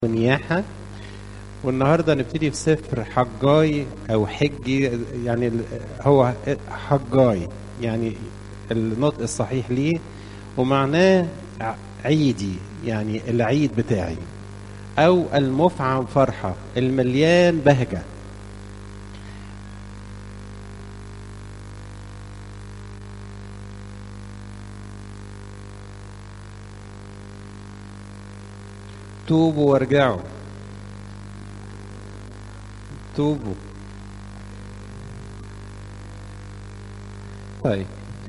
ونياحة والنهاردة نبتدي في سفر حجاي أو حجي يعني ال- هو حجاي يعني النطق الصحيح ليه ومعناه ع- عيدي يعني العيد بتاعي أو المفعم فرحة المليان بهجة توبوا وارجعوا توبوا طيب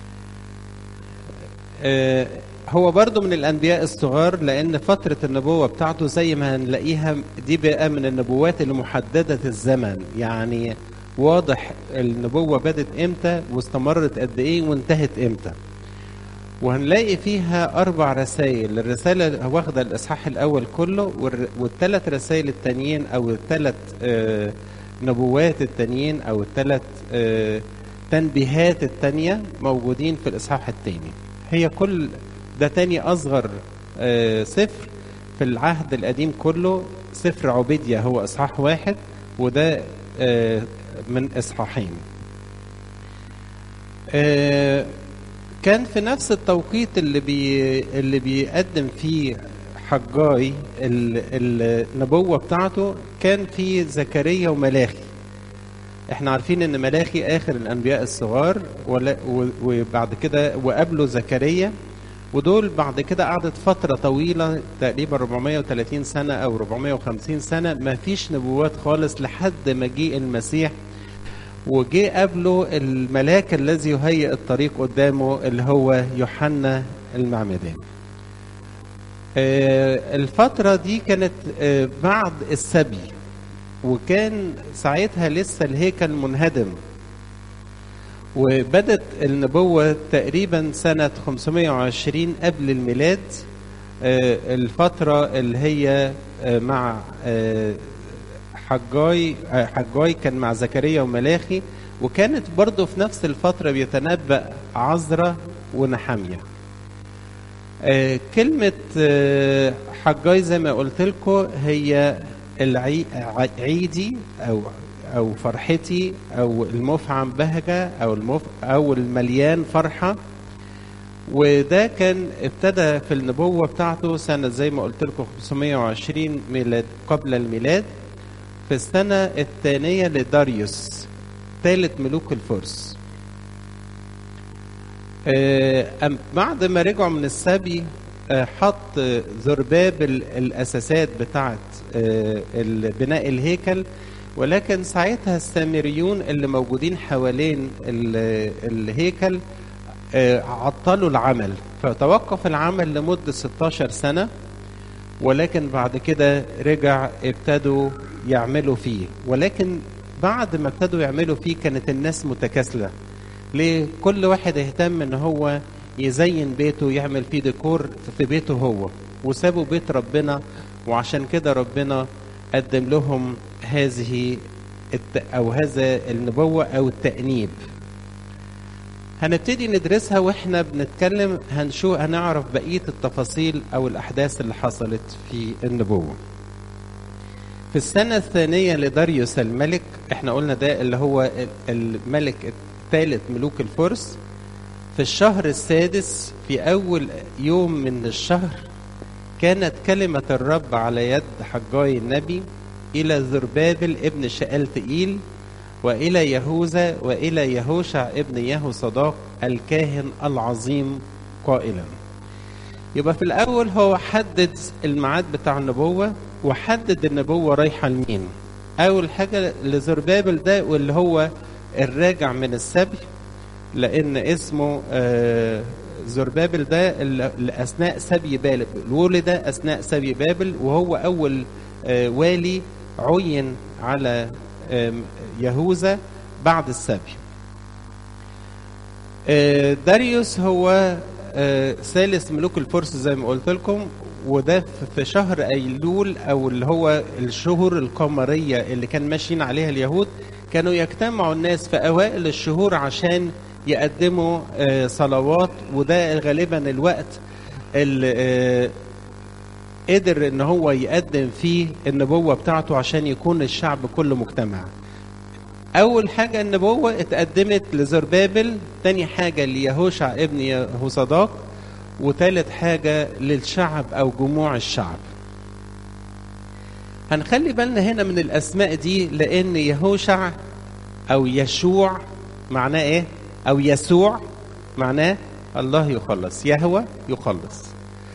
آه هو برضو من الأنبياء الصغار لأن فترة النبوة بتاعته زي ما هنلاقيها دي بقى من النبوات اللي محددة الزمن يعني واضح النبوة بدت إمتى واستمرت قد إيه وانتهت إمتى وهنلاقي فيها أربع رسائل الرسالة واخدة الإصحاح الأول كله والثلاث رسائل التانيين أو الثلاث آه نبوات التانيين أو الثلاث آه تنبيهات التانية موجودين في الإصحاح التاني هي كل ده تاني أصغر آه سفر في العهد القديم كله سفر عبيديا هو إصحاح واحد وده آه من إصحاحين آه كان في نفس التوقيت اللي بي اللي بيقدم فيه حجاي النبوة بتاعته كان في زكريا وملاخي احنا عارفين ان ملاخي اخر الانبياء الصغار ولا وبعد كده وقبله زكريا ودول بعد كده قعدت فترة طويلة تقريبا 430 سنة أو 450 سنة ما فيش نبوات خالص لحد مجيء المسيح وجه قبله الملاك الذي يهيئ الطريق قدامه اللي هو يوحنا المعمدان الفترة دي كانت بعد السبي وكان ساعتها لسه الهيكل منهدم وبدت النبوة تقريبا سنة 520 قبل الميلاد الفترة اللي هي مع حجاي حجاي كان مع زكريا وملاخي وكانت برضه في نفس الفترة بيتنبأ عزرا ونحمية آه كلمة آه حجاي زي ما قلت لكم هي العيدي أو أو فرحتي أو المفعم بهجة أو المف أو المليان فرحة وده كان ابتدى في النبوة بتاعته سنة زي ما قلت لكم 520 ميلاد قبل الميلاد في السنة الثانية لداريوس ثالث ملوك الفرس أم بعد ما رجعوا من السبي حط زرباب الأساسات بتاعت بناء الهيكل ولكن ساعتها السامريون اللي موجودين حوالين الهيكل عطلوا العمل فتوقف العمل لمدة 16 سنة ولكن بعد كده رجع ابتدوا يعملوا فيه ولكن بعد ما ابتدوا يعملوا فيه كانت الناس متكاسلة ليه كل واحد اهتم ان هو يزين بيته يعمل فيه ديكور في بيته هو وسابوا بيت ربنا وعشان كده ربنا قدم لهم هذه الت... او هذا النبوة او التأنيب هنبتدي ندرسها واحنا بنتكلم هنشوف هنعرف بقية التفاصيل او الاحداث اللي حصلت في النبوة في السنة الثانية لداريوس الملك احنا قلنا ده اللي هو الملك الثالث ملوك الفرس في الشهر السادس في أول يوم من الشهر كانت كلمة الرب على يد حجاي النبي إلى زربابل ابن شألتئيل وإلى يهوذا وإلى يهوشع ابن يهو صداق الكاهن العظيم قائلا يبقى في الأول هو حدد الميعاد بتاع النبوة وحدد النبوة رايحة لمين أول حاجة لزربابل ده واللي هو الراجع من السبي لأن اسمه زربابل ده اللي أثناء سبي بابل ولد أثناء سبي بابل وهو أول والي عين على يهوذا بعد السبي داريوس هو ثالث ملوك الفرس زي ما قلت لكم وده في شهر ايلول او اللي هو الشهور القمريه اللي كان ماشيين عليها اليهود كانوا يجتمعوا الناس في اوائل الشهور عشان يقدموا صلوات وده غالبا الوقت اللي قدر ان هو يقدم فيه النبوة بتاعته عشان يكون الشعب كله مجتمع اول حاجة النبوة اتقدمت لزربابل تاني حاجة ليهوشع ابن يهوصداق وتالت حاجة للشعب او جموع الشعب هنخلي بالنا هنا من الاسماء دي لان يهوشع او يشوع معناه ايه او يسوع معناه الله يخلص يهوى يخلص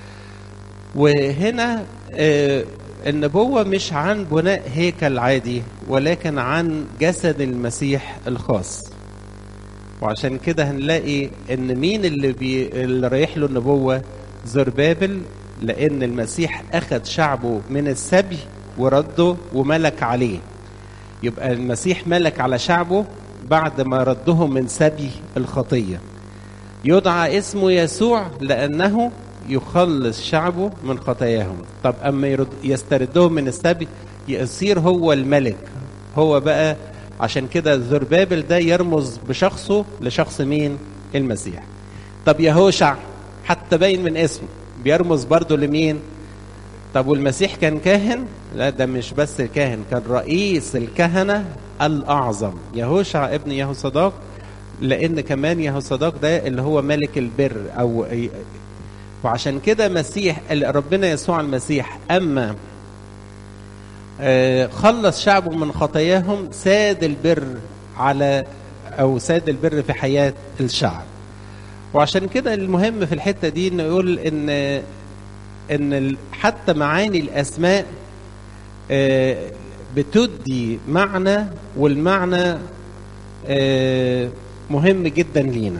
وهنا آه النبوة مش عن بناء هيكل عادي ولكن عن جسد المسيح الخاص وعشان كده هنلاقي ان مين اللي, بي اللي رايح له النبوة زربابل لان المسيح اخذ شعبه من السبي ورده وملك عليه يبقى المسيح ملك على شعبه بعد ما ردهم من سبي الخطية يدعى اسمه يسوع لأنه يخلص شعبه من خطاياهم طب أما يرد يستردهم من السبي يصير هو الملك هو بقى عشان كده زربابل ده يرمز بشخصه لشخص مين المسيح طب يهوشع حتى باين من اسمه بيرمز برضه لمين طب والمسيح كان كاهن لا ده مش بس الكاهن كان رئيس الكهنة الأعظم يهوشع ابن يهوصداق لأن كمان يهوصداق ده اللي هو ملك البر أو وعشان كده مسيح ربنا يسوع المسيح أما خلص شعبه من خطاياهم ساد البر على أو ساد البر في حياة الشعب وعشان كده المهم في الحتة دي نقول إن ان حتى معاني الاسماء بتدي معنى والمعنى مهم جدا لينا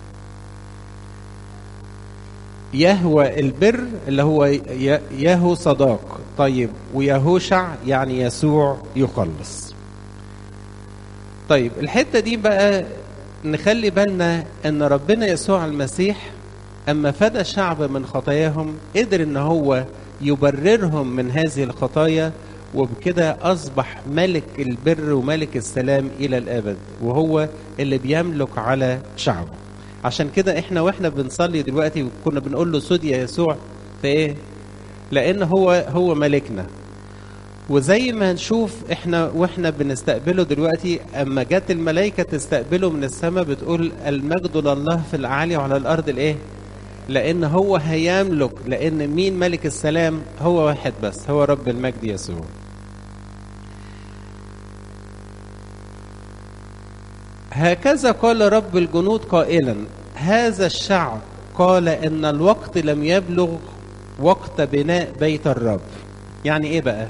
يهوى البر اللي هو يهو صداق طيب ويهوشع يعني يسوع يخلص طيب الحته دي بقى نخلي بالنا ان ربنا يسوع المسيح أما فدى الشعب من خطاياهم قدر إن هو يبررهم من هذه الخطايا وبكده أصبح ملك البر وملك السلام إلى الأبد وهو اللي بيملك على شعبه عشان كده إحنا وإحنا بنصلي دلوقتي كنا بنقول له سود يا يسوع في إيه؟ لأن هو هو ملكنا وزي ما نشوف احنا واحنا بنستقبله دلوقتي اما جت الملائكه تستقبله من السماء بتقول المجد لله في الاعالي وعلى الارض الايه؟ لان هو هيملك لان مين ملك السلام هو واحد بس هو رب المجد يسوع هكذا قال رب الجنود قائلا هذا الشعب قال ان الوقت لم يبلغ وقت بناء بيت الرب يعني ايه بقى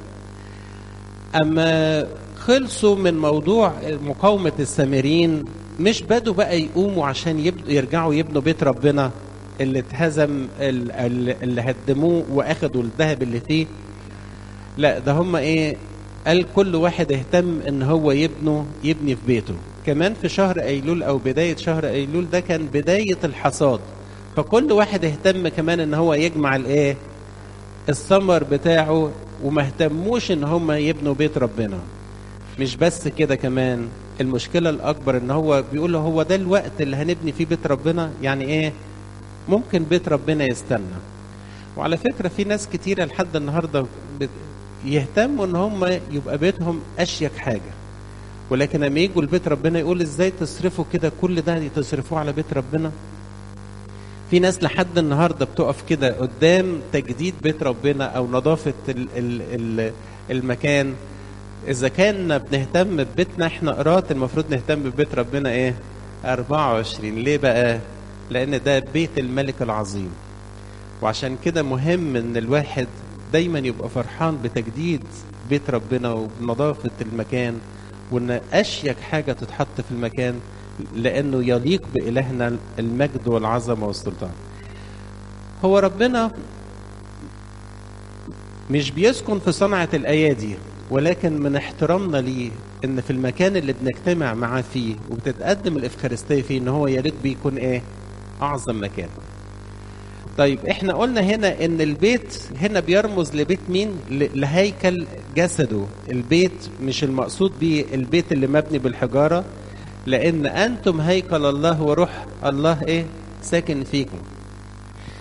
اما خلصوا من موضوع مقاومه السامريين مش بدوا بقى يقوموا عشان يبدوا يرجعوا يبنوا بيت ربنا اللي اتهزم اللي هدموه واخدوا الذهب اللي فيه لا ده هم ايه قال كل واحد اهتم ان هو يبنوا يبني في بيته كمان في شهر ايلول او بدايه شهر ايلول ده كان بدايه الحصاد فكل واحد اهتم كمان ان هو يجمع الايه الثمر بتاعه وما اهتموش ان هم يبنوا بيت ربنا مش بس كده كمان المشكله الاكبر ان هو بيقول هو ده الوقت اللي هنبني فيه بيت ربنا يعني ايه ممكن بيت ربنا يستنى وعلى فكره في ناس كتيره لحد النهارده يهتموا ان هم يبقى بيتهم اشيك حاجه ولكن لما يجوا لبيت ربنا يقول ازاي تصرفوا كده كل ده تصرفوه على بيت ربنا في ناس لحد النهارده بتقف كده قدام تجديد بيت ربنا او نظافه ال ال ال المكان اذا كان بنهتم ببيتنا احنا قرات المفروض نهتم ببيت ربنا ايه 24 ليه بقى لان ده بيت الملك العظيم وعشان كده مهم ان الواحد دايما يبقى فرحان بتجديد بيت ربنا وبنظافه المكان وان اشيك حاجه تتحط في المكان لانه يليق بالهنا المجد والعظمه والسلطان هو ربنا مش بيسكن في صنعه الايادي ولكن من احترامنا ليه ان في المكان اللي بنجتمع معاه فيه وبتتقدم الافخارستيه فيه ان هو يليق بيه يكون ايه اعظم مكان طيب احنا قلنا هنا ان البيت هنا بيرمز لبيت مين لهيكل جسده البيت مش المقصود بيه البيت اللي مبني بالحجاره لان انتم هيكل الله وروح الله ايه ساكن فيكم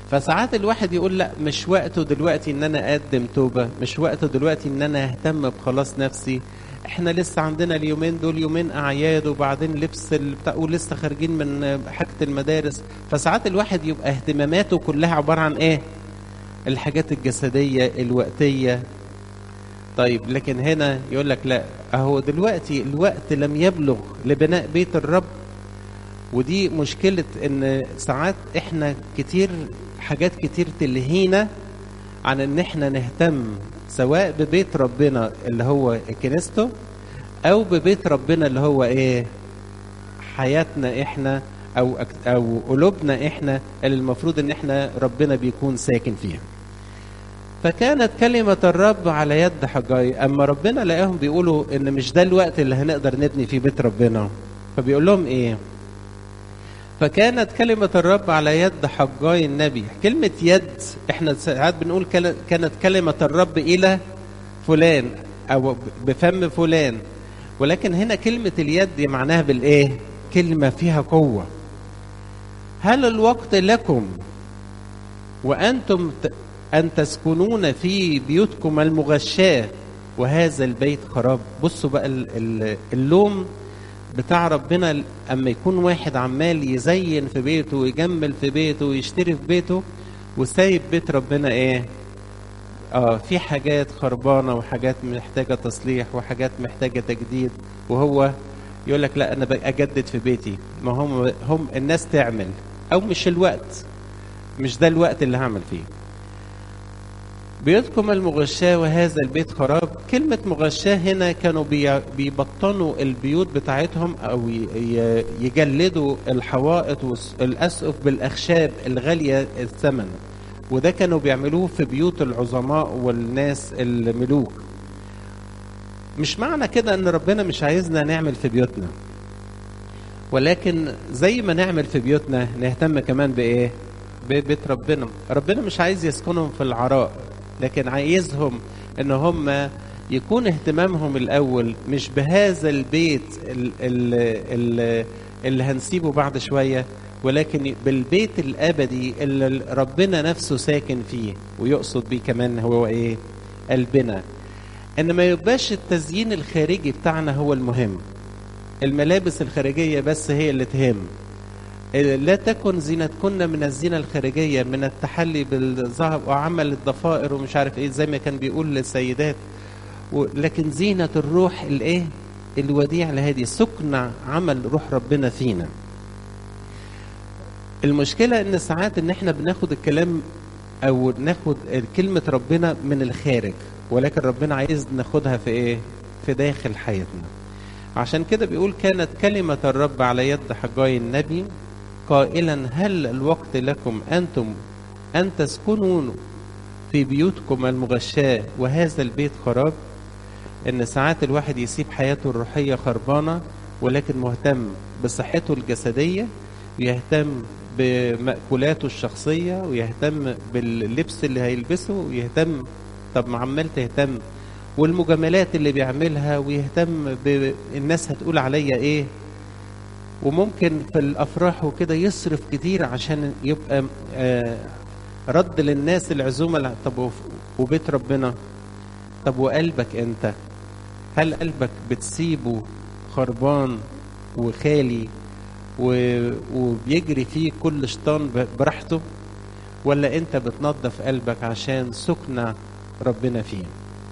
فساعات الواحد يقول لا مش وقته دلوقتي ان انا اقدم توبه مش وقته دلوقتي ان انا اهتم بخلاص نفسي احنا لسه عندنا اليومين دول يومين اعياد وبعدين لبس بتاع ولسه خارجين من حاجه المدارس فساعات الواحد يبقى اهتماماته كلها عباره عن ايه الحاجات الجسديه الوقتيه طيب لكن هنا يقول لك لا اهو دلوقتي الوقت لم يبلغ لبناء بيت الرب ودي مشكلة ان ساعات احنا كتير حاجات كتير تلهينا عن ان احنا نهتم سواء ببيت ربنا اللي هو كنيسته او ببيت ربنا اللي هو ايه حياتنا احنا او او قلوبنا احنا اللي المفروض ان احنا ربنا بيكون ساكن فيها فكانت كلمة الرب على يد حجاي أما ربنا لقاهم بيقولوا إن مش ده الوقت اللي هنقدر نبني فيه بيت ربنا فبيقول لهم إيه فكانت كلمة الرب على يد حجاي النبي كلمة يد احنا ساعات بنقول كانت كلمة الرب إلى فلان أو بفم فلان ولكن هنا كلمة اليد معناها بالإيه كلمة فيها قوة هل الوقت لكم وأنتم أن تسكنون في بيوتكم المغشاة وهذا البيت خراب بصوا بقى اللوم بتاع ربنا اما يكون واحد عمال يزين في بيته ويجمل في بيته ويشتري في بيته وسايب بيت ربنا ايه اه في حاجات خربانه وحاجات محتاجه تصليح وحاجات محتاجه تجديد وهو يقول لك لا انا اجدد في بيتي ما هم هم الناس تعمل او مش الوقت مش ده الوقت اللي هعمل فيه بيوتكم المغشاة وهذا البيت خراب كلمة مغشاة هنا كانوا بيبطنوا البيوت بتاعتهم أو يجلدوا الحوائط والأسقف بالأخشاب الغالية الثمن وده كانوا بيعملوه في بيوت العظماء والناس الملوك مش معنى كده ان ربنا مش عايزنا نعمل في بيوتنا ولكن زي ما نعمل في بيوتنا نهتم كمان بايه ببيت ربنا ربنا مش عايز يسكنهم في العراء لكن عايزهم ان هم يكون اهتمامهم الاول مش بهذا البيت اللي, اللي هنسيبه بعد شويه ولكن بالبيت الابدي اللي ربنا نفسه ساكن فيه ويقصد بيه كمان هو ايه قلبنا ان ما يبقاش التزيين الخارجي بتاعنا هو المهم الملابس الخارجيه بس هي اللي تهم لا تكن زينتكن من الزينة الخارجية من التحلي بالذهب وعمل الضفائر ومش عارف ايه زي ما كان بيقول للسيدات لكن زينة الروح الايه الوديع لهذه سكن عمل روح ربنا فينا المشكلة ان ساعات ان احنا بناخد الكلام او ناخد كلمة ربنا من الخارج ولكن ربنا عايز ناخدها في ايه في داخل حياتنا عشان كده بيقول كانت كلمة الرب على يد حجاي النبي قائلا هل الوقت لكم أنتم أن تسكنوا في بيوتكم المغشاة وهذا البيت خراب إن ساعات الواحد يسيب حياته الروحية خربانة ولكن مهتم بصحته الجسدية ويهتم بمأكولاته الشخصية ويهتم باللبس اللي هيلبسه ويهتم طب ما عمال تهتم والمجاملات اللي بيعملها ويهتم بالناس هتقول عليا ايه وممكن في الافراح وكده يصرف كتير عشان يبقى آه رد للناس العزومه طب وبيت ربنا طب وقلبك انت هل قلبك بتسيبه خربان وخالي وبيجري فيه كل شيطان براحته ولا انت بتنظف قلبك عشان سكن ربنا فيه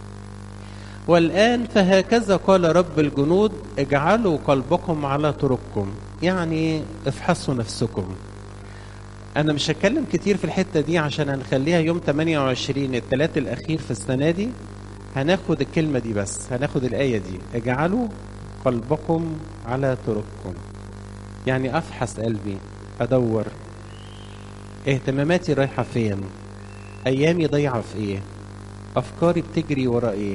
والآن فهكذا قال رب الجنود اجعلوا قلبكم على طرقكم يعني افحصوا نفسكم أنا مش هتكلم كتير في الحتة دي عشان هنخليها يوم 28 الثلاث الأخير في السنة دي هناخد الكلمة دي بس هناخد الآية دي اجعلوا قلبكم على طرقكم يعني أفحص قلبي أدور اهتماماتي رايحة فين أيامي ضايعة في إيه أفكاري بتجري ورا إيه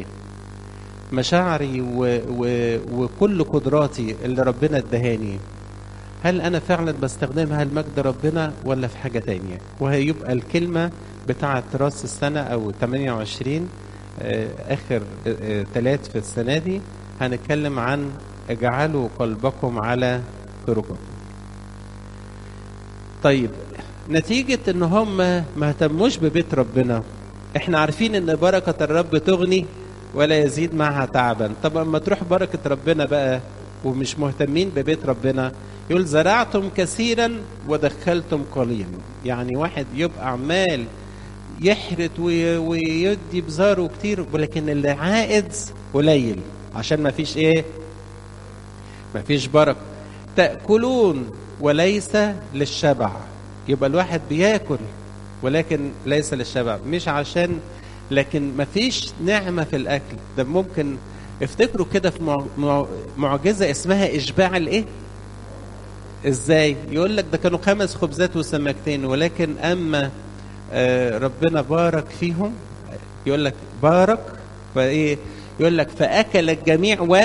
مشاعري و... و... وكل قدراتي اللي ربنا ادهاني هل انا فعلا بستخدمها لمجد ربنا ولا في حاجه تانية وهيبقى الكلمه بتاعه راس السنه او 28 آه اخر ثلاث آه في السنه دي هنتكلم عن اجعلوا قلبكم على طرقكم طيب نتيجة ان هم ما اهتموش ببيت ربنا احنا عارفين ان بركة الرب تغني ولا يزيد معها تعبا طب اما تروح بركة ربنا بقى ومش مهتمين ببيت ربنا يقول زرعتم كثيرا ودخلتم قليلا يعني واحد يبقى عمال يحرت وي- ويدي بزاره كتير ولكن اللي عائد قليل عشان ما فيش ايه ما فيش بركة تأكلون وليس للشبع يبقى الواحد بياكل ولكن ليس للشبع مش عشان لكن ما فيش نعمة في الأكل ده ممكن افتكروا كده في مع- مع- معجزة اسمها إشباع الإيه؟ إزاي؟ يقول لك ده كانوا خمس خبزات وسمكتين ولكن أما آه، ربنا بارك فيهم يقول لك بارك فإيه؟ يقول لك فأكل الجميع و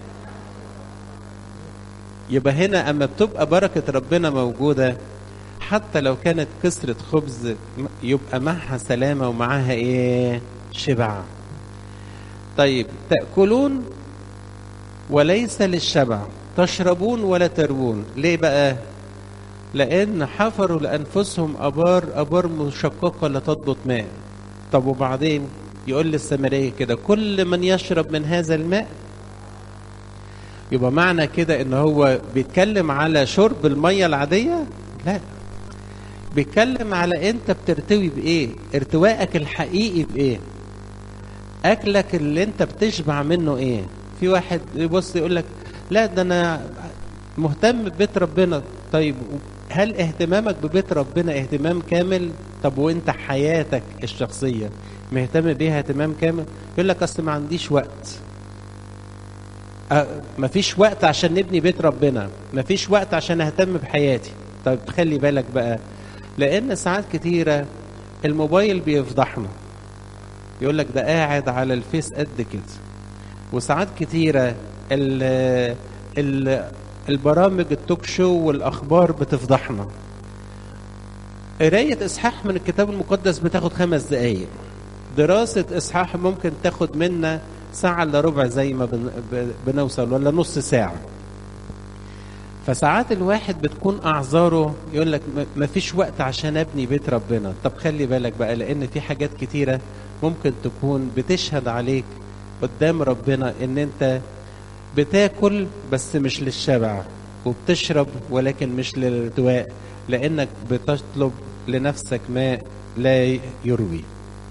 يبقى هنا اما بتبقى بركه ربنا موجوده حتى لو كانت كسرة خبز يبقى معها سلامة ومعاها ايه شبع طيب تأكلون وليس للشبع تشربون ولا تروون ليه بقى لأن حفروا لأنفسهم أبار أبار مشققة لا تضبط ماء طب وبعدين يقول للسامرية كده كل من يشرب من هذا الماء يبقى معنى كده ان هو بيتكلم على شرب الميه العاديه لا بيتكلم على انت بترتوي بايه ارتواءك الحقيقي بايه اكلك اللي انت بتشبع منه ايه في واحد يبص يقول لك لا ده انا مهتم ببيت ربنا طيب هل اهتمامك ببيت ربنا اهتمام كامل طب وانت حياتك الشخصيه مهتم بيها اهتمام كامل يقول لك اصل ما عنديش وقت أه مفيش وقت عشان نبني بيت ربنا مفيش وقت عشان اهتم بحياتي طب خلي بالك بقى لان ساعات كتيره الموبايل بيفضحنا يقول لك ده قاعد على الفيس قد كده وساعات كتيره ال ال البرامج التوك شو والاخبار بتفضحنا قرايه اصحاح من الكتاب المقدس بتاخد خمس دقايق دراسه اصحاح ممكن تاخد منا ساعة إلا ربع زي ما بن... بنوصل ولا نص ساعة فساعات الواحد بتكون أعذاره يقول لك ما فيش وقت عشان أبني بيت ربنا طب خلي بالك بقى لأن في حاجات كتيرة ممكن تكون بتشهد عليك قدام ربنا إن أنت بتاكل بس مش للشبع وبتشرب ولكن مش للارتواء لأنك بتطلب لنفسك ماء لا يروي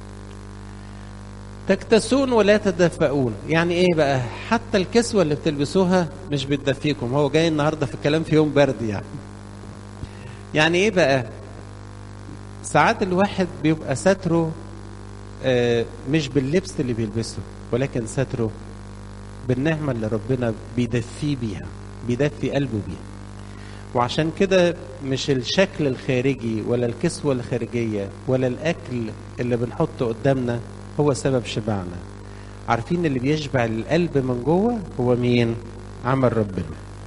تكتسون ولا تدفئون يعني ايه بقى حتى الكسوة اللي بتلبسوها مش بتدفيكم هو جاي النهاردة في الكلام في يوم برد يعني يعني ايه بقى ساعات الواحد بيبقى ستره آه مش باللبس اللي بيلبسه ولكن ستره بالنعمة اللي ربنا بيدفيه بيها بيدفي قلبه بيها وعشان كده مش الشكل الخارجي ولا الكسوة الخارجية ولا الأكل اللي بنحطه قدامنا هو سبب شبعنا عارفين اللي بيشبع القلب من جوه هو مين عمل ربنا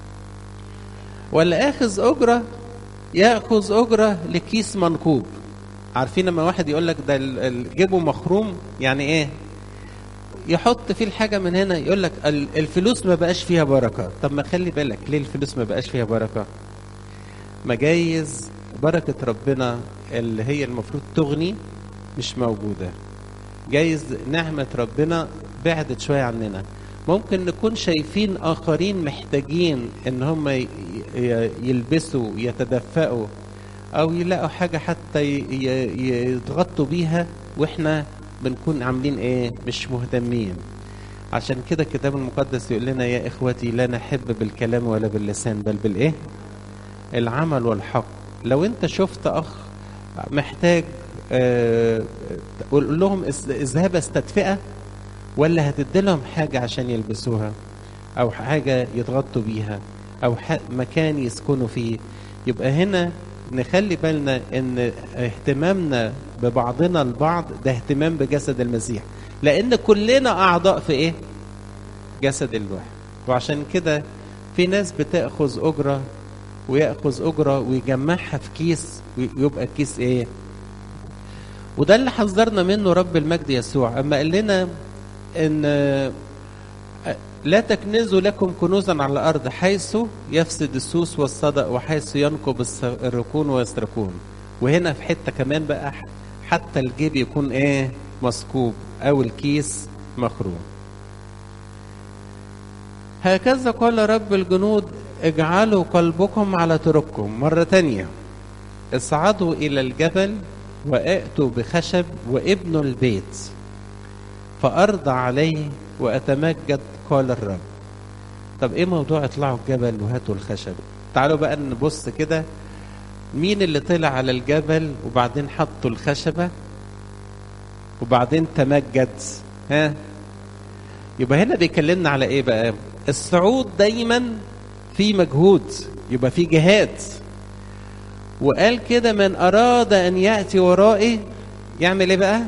ولا اخذ اجره ياخذ اجره لكيس منكوب عارفين لما واحد يقول لك ده جيبه مخروم يعني ايه يحط فيه الحاجه من هنا يقول لك الفلوس ما بقاش فيها بركه طب ما خلي بالك ليه الفلوس ما بقاش فيها بركه ما جايز بركه ربنا اللي هي المفروض تغني مش موجوده جايز نعمة ربنا بعدت شوية عننا ممكن نكون شايفين آخرين محتاجين إن هم يلبسوا يتدفئوا أو يلاقوا حاجة حتى يتغطوا بيها وإحنا بنكون عاملين إيه مش مهتمين عشان كده الكتاب المقدس يقول لنا يا إخوتي لا نحب بالكلام ولا باللسان بل بالإيه العمل والحق لو أنت شفت أخ محتاج أه قول لهم اذهب استدفئة ولا هتدي لهم حاجة عشان يلبسوها أو حاجة يتغطوا بيها أو مكان يسكنوا فيه يبقى هنا نخلي بالنا ان اهتمامنا ببعضنا البعض ده اهتمام بجسد المسيح لان كلنا اعضاء في ايه جسد الواحد وعشان كده في ناس بتاخذ اجره وياخذ اجره ويجمعها في كيس ويبقى الكيس ايه وده اللي حذرنا منه رب المجد يسوع اما قال لنا ان لا تكنزوا لكم كنوزا على الارض حيث يفسد السوس والصدأ وحيث ينقب الركون ويسرقون وهنا في حته كمان بقى حتى الجيب يكون ايه مثقوب او الكيس مخروم هكذا قال رب الجنود اجعلوا قلبكم على طرقكم مرة تانية اصعدوا إلى الجبل وأتوا بخشب وابنوا البيت فأرضى عليه وأتمجد قال الرب طب ايه موضوع اطلعوا الجبل وهاتوا الخشب تعالوا بقى نبص كده مين اللي طلع على الجبل وبعدين حطوا الخشبة وبعدين تمجد ها يبقى هنا بيكلمنا على ايه بقى الصعود دايما في مجهود يبقى في جهاد وقال كده من اراد ان ياتي ورائي يعمل ايه بقى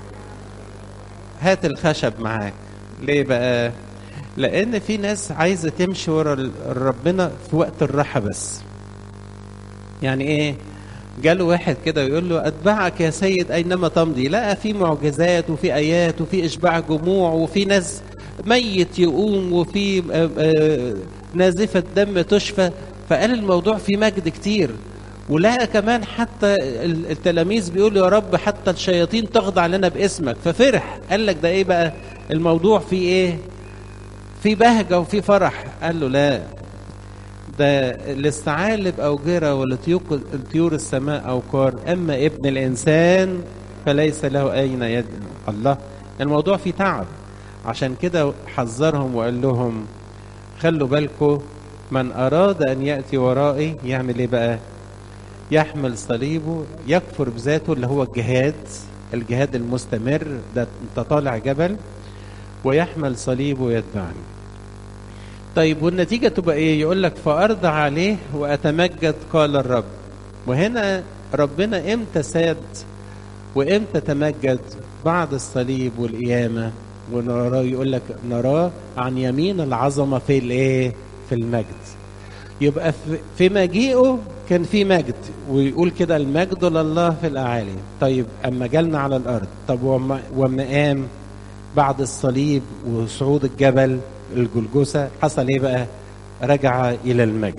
هات الخشب معاك ليه بقى لان في ناس عايزه تمشي ورا ربنا في وقت الراحه بس يعني ايه جاله واحد كده ويقول له اتبعك يا سيد اينما تمضي لقى في معجزات وفي ايات وفي اشباع جموع وفي ناس ميت يقوم وفي نازفه دم تشفى فقال الموضوع فيه مجد كتير ولقى كمان حتى التلاميذ بيقولوا يا رب حتى الشياطين تخضع لنا باسمك ففرح قال لك ده ايه بقى الموضوع فيه ايه في بهجه وفي فرح قال له لا ده للثعالب أوجرة ولطيور السماء أوقار أما ابن الإنسان فليس له أين يد الله الموضوع فيه تعب عشان كده حذرهم وقال لهم خلوا بالكم من أراد أن يأتي ورائي يعمل إيه بقى يحمل صليبه يكفر بذاته اللي هو الجهاد الجهاد المستمر ده انت طالع جبل ويحمل صليبه ويتبعني طيب والنتيجة تبقى ايه يقول لك فأرضى عليه وأتمجد قال الرب وهنا ربنا امتى ساد وامتى تمجد بعد الصليب والقيامة ونراه يقول لك نراه عن يمين العظمة في الايه في المجد يبقى في مجيئه كان في مجد ويقول كده المجد لله في الأعالي طيب أما جالنا على الأرض طب وما, وما قام بعد الصليب وصعود الجبل الجلجسة حصل ايه بقى رجع الى المجد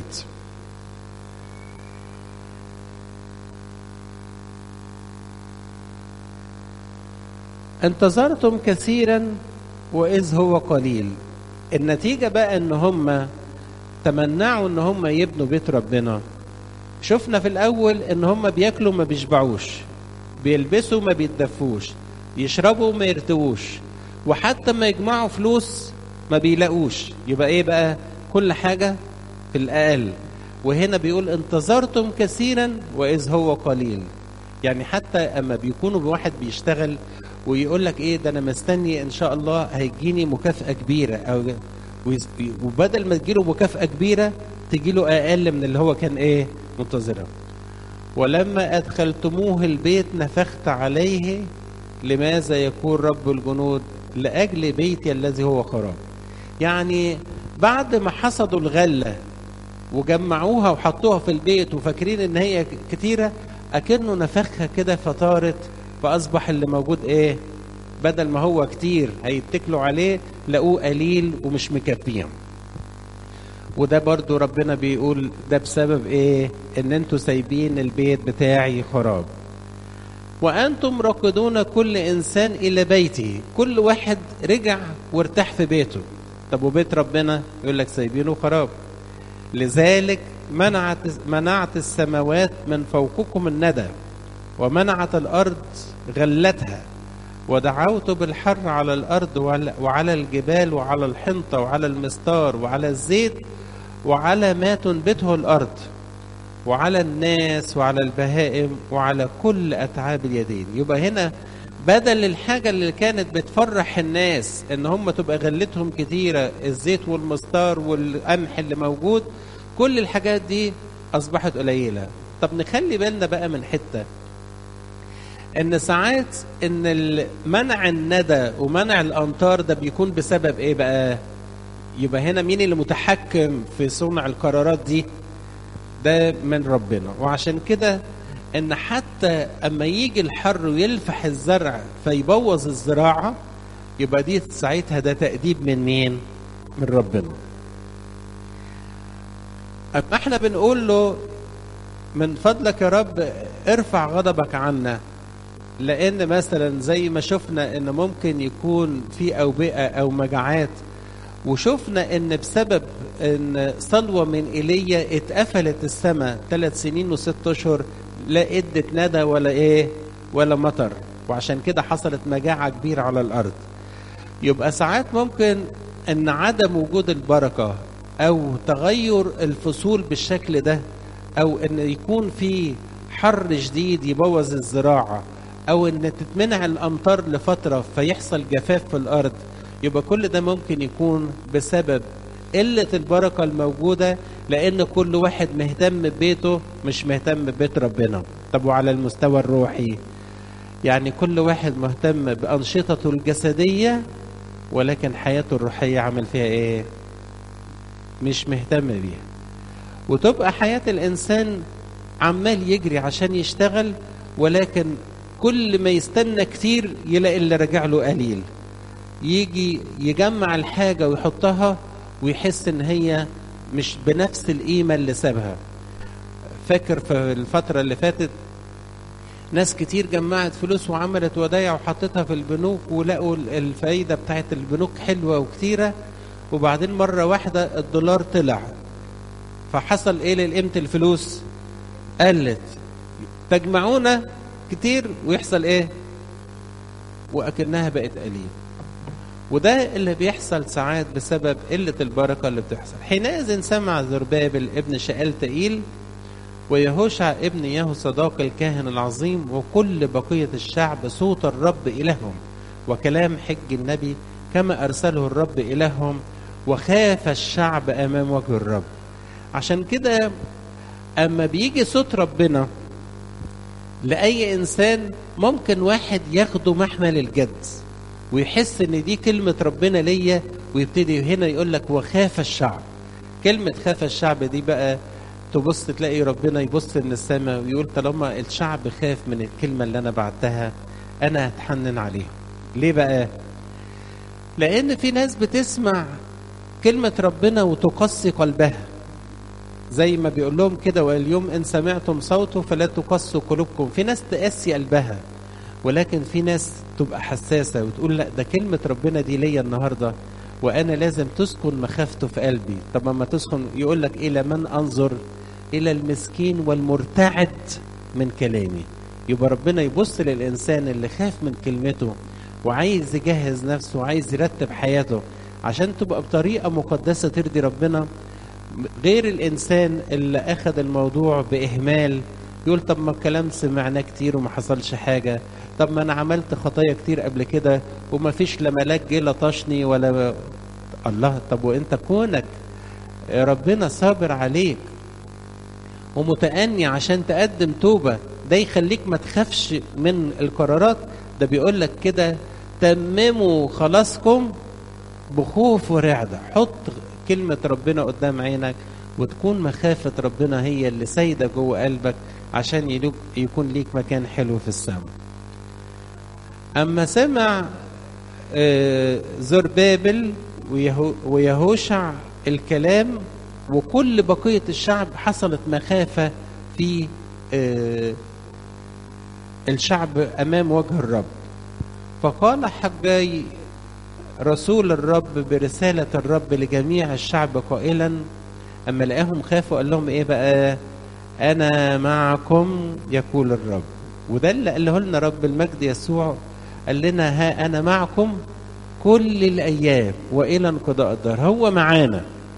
انتظرتم كثيرا واذ هو قليل النتيجة بقى ان هم تمنعوا ان هم يبنوا بيت ربنا شفنا في الاول ان هم بياكلوا ما بيشبعوش بيلبسوا ما بيتدفوش يشربوا ما يرتووش وحتى ما يجمعوا فلوس ما بيلاقوش يبقى ايه بقى كل حاجة في الأقل وهنا بيقول انتظرتم كثيرا وإذ هو قليل يعني حتى أما بيكونوا بواحد بيشتغل ويقول لك ايه ده انا مستني ان شاء الله هيجيني مكافأة كبيرة او وبدل ما تجيله مكافأة كبيرة تجيله اقل من اللي هو كان ايه منتظرها ولما ادخلتموه البيت نفخت عليه لماذا يقول رب الجنود لاجل بيتي الذي هو خراب يعني بعد ما حصدوا الغلة وجمعوها وحطوها في البيت وفاكرين ان هي كتيرة اكنه نفخها كده فطارت فاصبح اللي موجود ايه بدل ما هو كتير هيتكلوا عليه لقوه قليل ومش مكفيهم وده برضو ربنا بيقول ده بسبب ايه ان انتوا سايبين البيت بتاعي خراب وأنتم راقدون كل إنسان إلى بيته كل واحد رجع وارتاح في بيته طب وبيت ربنا يقول لك سايبينه خراب لذلك منعت منعت السماوات من فوقكم الندى ومنعت الأرض غلتها ودعوت بالحر على الأرض وعلى الجبال وعلى الحنطة وعلى المستار وعلى الزيت وعلى ما تنبته الأرض وعلى الناس وعلى البهائم وعلى كل أتعاب اليدين يبقى هنا بدل الحاجة اللي كانت بتفرح الناس ان هم تبقى غلتهم كتيرة الزيت والمستار والقمح اللي موجود كل الحاجات دي أصبحت قليلة طب نخلي بالنا بقى من حتة ان ساعات ان منع الندى ومنع الامطار ده بيكون بسبب ايه بقى يبقى هنا مين اللي متحكم في صنع القرارات دي ده من ربنا وعشان كده ان حتى اما يجي الحر ويلفح الزرع فيبوظ الزراعه يبقى دي ساعتها ده تأديب من مين؟ من ربنا. اما احنا بنقول له من فضلك يا رب ارفع غضبك عنا لان مثلا زي ما شفنا ان ممكن يكون في اوبئه او مجاعات وشفنا ان بسبب ان صلوه من ايليا اتقفلت السماء ثلاث سنين وست اشهر لا ادت ندى ولا ايه ولا مطر وعشان كده حصلت مجاعه كبيره على الارض يبقى ساعات ممكن ان عدم وجود البركه او تغير الفصول بالشكل ده او ان يكون في حر شديد يبوظ الزراعه او ان تتمنع الامطار لفتره فيحصل جفاف في الارض يبقى كل ده ممكن يكون بسبب قله البركه الموجوده لان كل واحد مهتم ببيته مش مهتم ببيت ربنا طب وعلى المستوى الروحي يعني كل واحد مهتم بانشطته الجسديه ولكن حياته الروحيه عمل فيها ايه مش مهتم بيها وتبقى حياه الانسان عمال يجري عشان يشتغل ولكن كل ما يستنى كتير يلاقي اللي راجع له قليل يجي يجمع الحاجة ويحطها ويحس ان هي مش بنفس القيمة اللي سابها فاكر في الفترة اللي فاتت ناس كتير جمعت فلوس وعملت ودايع وحطتها في البنوك ولقوا الفايدة بتاعت البنوك حلوة وكتيرة وبعدين مرة واحدة الدولار طلع فحصل ايه لقيمة الفلوس قلت تجمعونا كتير ويحصل ايه واكنها بقت قليل وده اللي بيحصل ساعات بسبب قلة البركة اللي بتحصل حينئذ سمع زربابل ابن شأل تقيل ويهوشع ابن يهو صداق الكاهن العظيم وكل بقية الشعب صوت الرب إلههم وكلام حج النبي كما أرسله الرب إلههم وخاف الشعب أمام وجه الرب عشان كده أما بيجي صوت ربنا لأي إنسان ممكن واحد ياخده محمل الجد ويحس إن دي كلمة ربنا ليا ويبتدي هنا يقول لك وخاف الشعب كلمة خاف الشعب دي بقى تبص تلاقي ربنا يبص من السماء ويقول طالما الشعب خاف من الكلمة اللي أنا بعتها أنا هتحنن عليهم ليه بقى؟ لأن في ناس بتسمع كلمة ربنا وتقسي قلبها زي ما بيقول لهم كده واليوم ان سمعتم صوته فلا تقسوا قلوبكم في ناس تقسي قلبها ولكن في ناس تبقى حساسه وتقول لا ده كلمه ربنا دي ليا النهارده وانا لازم تسكن مخافته في قلبي طب ما تسكن يقول لك الى من انظر الى المسكين والمرتعد من كلامي يبقى ربنا يبص للانسان اللي خاف من كلمته وعايز يجهز نفسه وعايز يرتب حياته عشان تبقى بطريقه مقدسه ترضي ربنا غير الانسان اللي اخذ الموضوع باهمال يقول طب ما الكلام سمعناه كتير وما حصلش حاجه طب ما انا عملت خطايا كتير قبل كده وما فيش لا ملاك جه لطشني ولا الله طب وانت كونك ربنا صابر عليك ومتأني عشان تقدم توبة ده يخليك ما تخافش من القرارات ده بيقول لك كده تمموا خلاصكم بخوف ورعدة حط كلمة ربنا قدام عينك وتكون مخافة ربنا هي اللي سايدة جوه قلبك عشان يكون ليك مكان حلو في السماء أما سمع زربابل ويهوشع الكلام وكل بقية الشعب حصلت مخافة في الشعب أمام وجه الرب فقال حجاي رسول الرب برسالة الرب لجميع الشعب قائلا أما لقاهم خافوا قال لهم إيه بقى أنا معكم يقول الرب وده اللي قاله لنا رب المجد يسوع قال لنا ها أنا معكم كل الأيام وإلى انقضاء الدهر هو معانا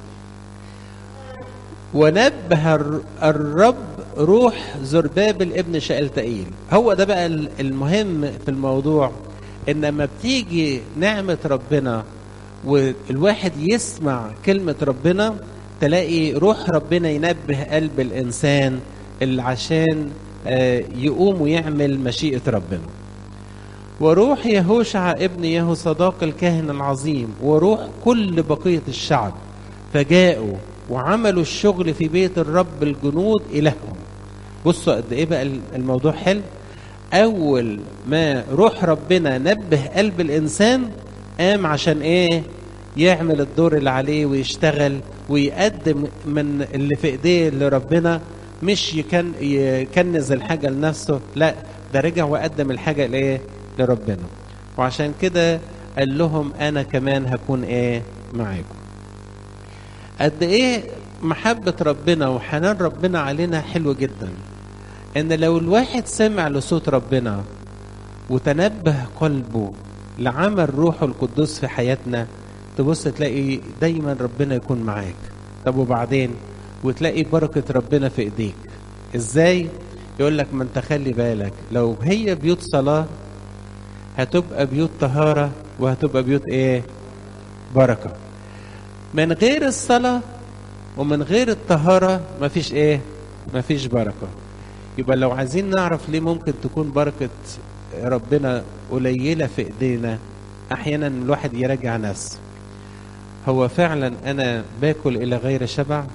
ونبه الرب روح زربابل ابن شألتئيل هو ده بقى المهم في الموضوع ان لما بتيجي نعمة ربنا والواحد يسمع كلمة ربنا تلاقي روح ربنا ينبه قلب الإنسان اللي عشان يقوم ويعمل مشيئة ربنا وروح يهوشع ابن يهو صداق الكاهن العظيم وروح كل بقية الشعب فجاءوا وعملوا الشغل في بيت الرب الجنود إلههم بصوا قد إيه بقى الموضوع حلو أول ما روح ربنا نبه قلب الإنسان قام عشان إيه يعمل الدور اللي عليه ويشتغل ويقدم من اللي في إيديه لربنا مش يكن يكنز الحاجة لنفسه لا ده رجع وقدم الحاجة لايه لربنا وعشان كده قال لهم انا كمان هكون ايه معاكم قد ايه محبة ربنا وحنان ربنا علينا حلو جدا ان لو الواحد سمع لصوت ربنا وتنبه قلبه لعمل روحه القدوس في حياتنا تبص تلاقي دايما ربنا يكون معاك طب وبعدين وتلاقي بركة ربنا في ايديك ازاي يقول لك ما انت خلي بالك لو هي بيوت صلاة هتبقى بيوت طهارة وهتبقى بيوت ايه بركة من غير الصلاة ومن غير الطهارة مفيش ايه مفيش بركة يبقى لو عايزين نعرف ليه ممكن تكون بركة ربنا قليلة في ايدينا احيانا الواحد يراجع نفسه هو فعلا انا باكل الى غير شبع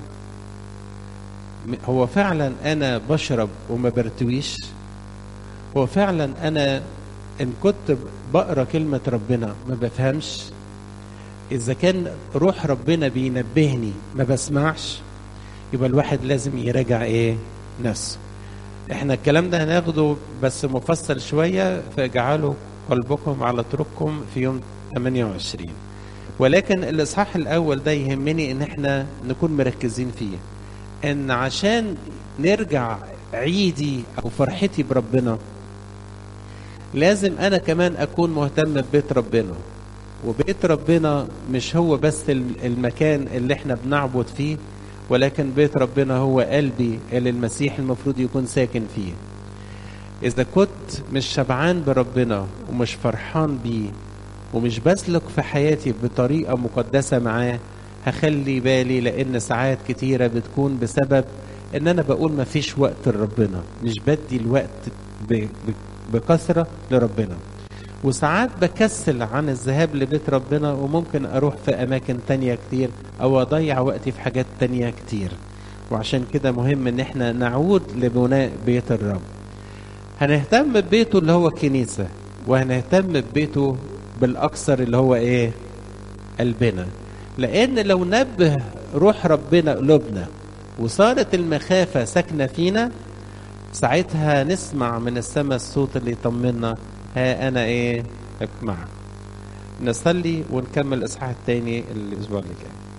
هو فعلا انا بشرب وما برتويش هو فعلا انا ان كنت بقرا كلمه ربنا ما بفهمش اذا كان روح ربنا بينبهني ما بسمعش يبقى الواحد لازم يراجع ايه نفسه احنا الكلام ده هناخده بس مفصل شويه فاجعلوا قلبكم على طرقكم في يوم 28 ولكن الاصحاح الاول ده يهمني ان احنا نكون مركزين فيه ان عشان نرجع عيدي او فرحتي بربنا لازم انا كمان اكون مهتم ببيت ربنا وبيت ربنا مش هو بس المكان اللي احنا بنعبد فيه ولكن بيت ربنا هو قلبي اللي المسيح المفروض يكون ساكن فيه اذا كنت مش شبعان بربنا ومش فرحان بيه ومش بسلك في حياتي بطريقة مقدسة معاه هخلي بالي لان ساعات كتيرة بتكون بسبب ان انا بقول ما فيش وقت لربنا مش بدي الوقت بكثرة لربنا وساعات بكسل عن الذهاب لبيت ربنا وممكن اروح في اماكن تانية كتير او اضيع وقتي في حاجات تانية كتير وعشان كده مهم ان احنا نعود لبناء بيت الرب هنهتم ببيته اللي هو الكنيسة وهنهتم ببيته بالاكثر اللي هو ايه قلبنا لان لو نبه روح ربنا قلوبنا وصارت المخافة ساكنة فينا ساعتها نسمع من السماء الصوت اللي يطمنا ها انا ايه معك نصلي ونكمل الاصحاح الثاني الاسبوع اللي جاي